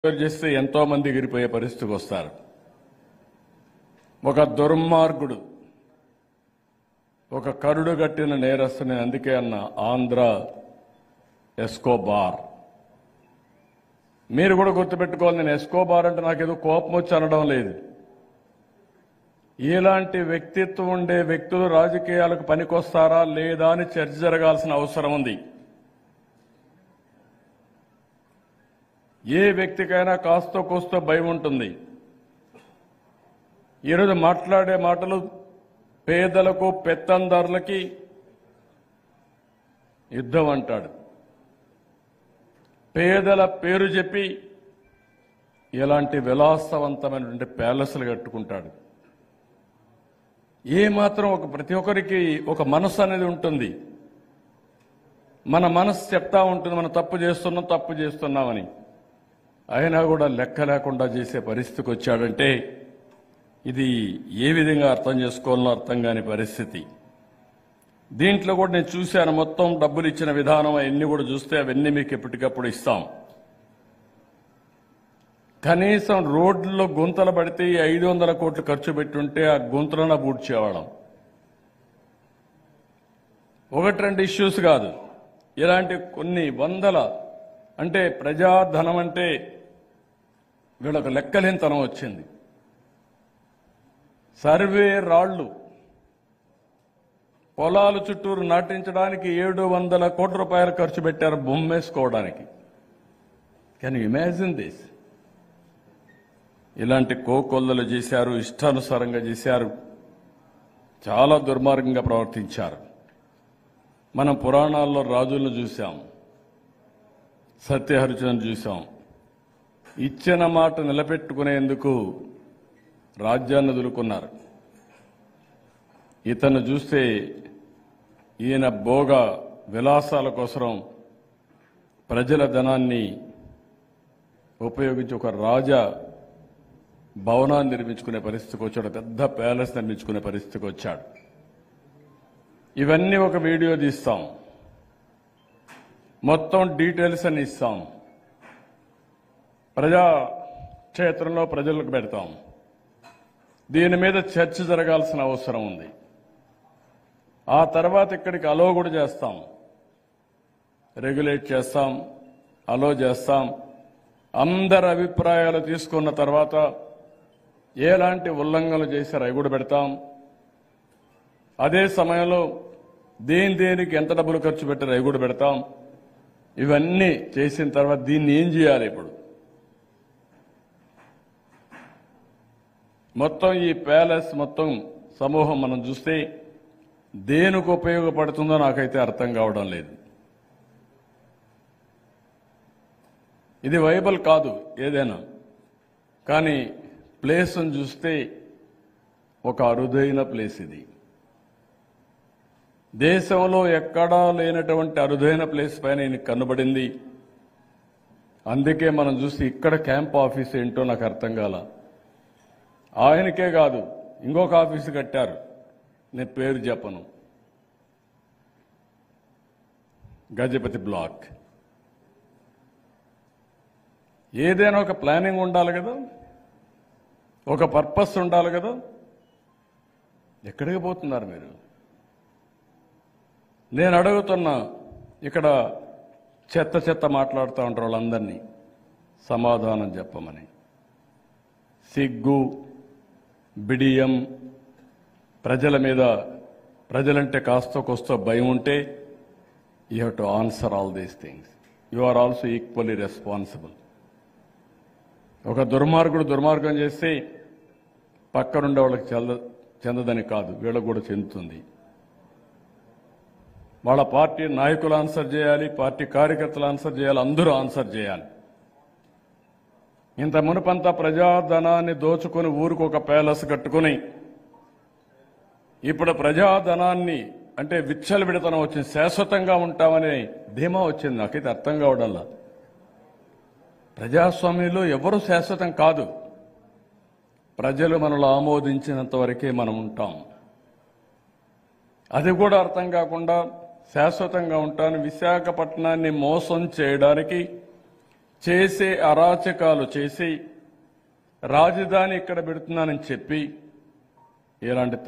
చేస్తే ఎంతో మంది ఎగిరిపోయే పరిస్థితికి వస్తారు ఒక దుర్మార్గుడు ఒక కరుడు కట్టిన నేరస్తుని అందుకే అన్న ఆంధ్ర ఎస్కోబార్ మీరు కూడా గుర్తుపెట్టుకోవాలి నేను ఎస్కోబార్ అంటే నాకేదో కోపం వచ్చి అనడం లేదు ఇలాంటి వ్యక్తిత్వం ఉండే వ్యక్తులు రాజకీయాలకు పనికొస్తారా లేదా అని చర్చ జరగాల్సిన అవసరం ఉంది ఏ వ్యక్తికైనా కాస్తో కోస్తో భయం ఉంటుంది ఈరోజు మాట్లాడే మాటలు పేదలకు పెత్తందారులకి యుద్ధం అంటాడు పేదల పేరు చెప్పి ఇలాంటి విలాసవంతమైనటువంటి ప్యాలెస్లు కట్టుకుంటాడు ఏ మాత్రం ఒక ప్రతి ఒక్కరికి ఒక మనసు అనేది ఉంటుంది మన మనసు చెప్తా ఉంటుంది మనం తప్పు చేస్తున్నాం తప్పు చేస్తున్నామని అయినా కూడా లెక్క లేకుండా చేసే పరిస్థితికి వచ్చాడంటే ఇది ఏ విధంగా అర్థం చేసుకోవాలో అర్థం కాని పరిస్థితి దీంట్లో కూడా నేను చూశాను మొత్తం డబ్బులు ఇచ్చిన విధానం అవన్నీ కూడా చూస్తే అవన్నీ మీకు ఎప్పటికప్పుడు ఇస్తాం కనీసం రోడ్లలో గుంతలు పడితే ఈ ఐదు వందల కోట్లు ఖర్చు పెట్టుంటే ఆ గుంతలను పూడ్చేవాళ్ళం ఒకటి రెండు ఇష్యూస్ కాదు ఇలాంటి కొన్ని వందల అంటే ప్రజాధనం అంటే వీళ్ళకు లెక్కలేనితనం వచ్చింది సర్వే రాళ్లు పొలాలు చుట్టూరు నాటించడానికి ఏడు వందల కోట్ల రూపాయలు ఖర్చు పెట్టారు బొమ్మేసుకోవడానికి కెన్ ఇమాజిన్ దిస్ ఇలాంటి కోకొల్లలు చేశారు ఇష్టానుసారంగా చేశారు చాలా దుర్మార్గంగా ప్రవర్తించారు మనం పురాణాల్లో రాజులను చూశాం సత్యహరిచంద్ర చూశాం ఇచ్చిన మాట నిలబెట్టుకునేందుకు రాజ్యాన్ని వదులుకున్నారు ఇతను చూస్తే ఈయన భోగ విలాసాల కోసం ప్రజల ధనాన్ని ఉపయోగించి ఒక రాజ భవనాన్ని నిర్మించుకునే పరిస్థితికి వచ్చాడు పెద్ద ప్యాలెస్ నిర్మించుకునే పరిస్థితికి వచ్చాడు ఇవన్నీ ఒక వీడియో తీస్తాం మొత్తం డీటెయిల్స్ అని ఇస్తాం ప్రజా క్షేత్రంలో ప్రజలకు పెడతాం దీని మీద చర్చ జరగాల్సిన అవసరం ఉంది ఆ తర్వాత ఇక్కడికి అలో కూడా చేస్తాం రెగ్యులేట్ చేస్తాం అలో చేస్తాం అందరి అభిప్రాయాలు తీసుకున్న తర్వాత ఎలాంటి ఉల్లంఘనలు చేశారు అవి కూడా పెడతాం అదే సమయంలో దేని దేనికి ఎంత డబ్బులు ఖర్చు పెట్టారు అవి కూడా పెడతాం ఇవన్నీ చేసిన తర్వాత దీన్ని ఏం చేయాలి ఇప్పుడు మొత్తం ఈ ప్యాలెస్ మొత్తం సమూహం మనం చూస్తే దేనికి ఉపయోగపడుతుందో నాకైతే అర్థం కావడం లేదు ఇది వైబల్ కాదు ఏదైనా కానీ ప్లేస్ను చూస్తే ఒక అరుదైన ప్లేస్ ఇది దేశంలో ఎక్కడా లేనటువంటి అరుదైన ప్లేస్ పైన ఈయనకి కనబడింది అందుకే మనం చూసి ఇక్కడ క్యాంప్ ఆఫీస్ ఏంటో నాకు అర్థం కాల ఆయనకే కాదు ఇంకొక ఆఫీసు కట్టారు నేను పేరు చెప్పను గజపతి బ్లాక్ ఏదైనా ఒక ప్లానింగ్ ఉండాలి కదా ఒక పర్పస్ ఉండాలి కదా ఎక్కడికి పోతున్నారు మీరు నేను అడుగుతున్నా ఇక్కడ చెత్త చెత్త మాట్లాడుతూ ఉంటారు వాళ్ళందరినీ సమాధానం చెప్పమని సిగ్గు బిడియం ప్రజల మీద ప్రజలంటే కాస్త కొస్తో భయం ఉంటే you have to answer all these things you are also equally responsible ఒక దుర్మార్గుడు దుర్మార్గం చేస్తే పక్కనుండే వాళ్ళకి చెంద చెందదని కాదు వీళ్ళకు కూడా చెందుతుంది వాళ్ళ పార్టీ నాయకులు ఆన్సర్ చేయాలి పార్టీ కార్యకర్తలు ఆన్సర్ చేయాలి అందరూ ఆన్సర్ చేయాలి ఇంత మునుపంతా ప్రజాధనాన్ని దోచుకుని ఊరికి ఒక ప్యాలెస్ కట్టుకుని ఇప్పుడు ప్రజాధనాన్ని అంటే విచ్చలు విడతనం వచ్చింది శాశ్వతంగా ఉంటామనే ధీమా వచ్చింది నాకైతే అర్థం కావడంలా ప్రజాస్వామ్యంలో ఎవరు శాశ్వతం కాదు ప్రజలు మనలో ఆమోదించినంత వరకే మనం ఉంటాం అది కూడా అర్థం కాకుండా శాశ్వతంగా ఉంటాను విశాఖపట్నాన్ని మోసం చేయడానికి చేసే అరాచకాలు చేసి రాజధాని ఇక్కడ పెడుతున్నానని చెప్పి ఇలాంటి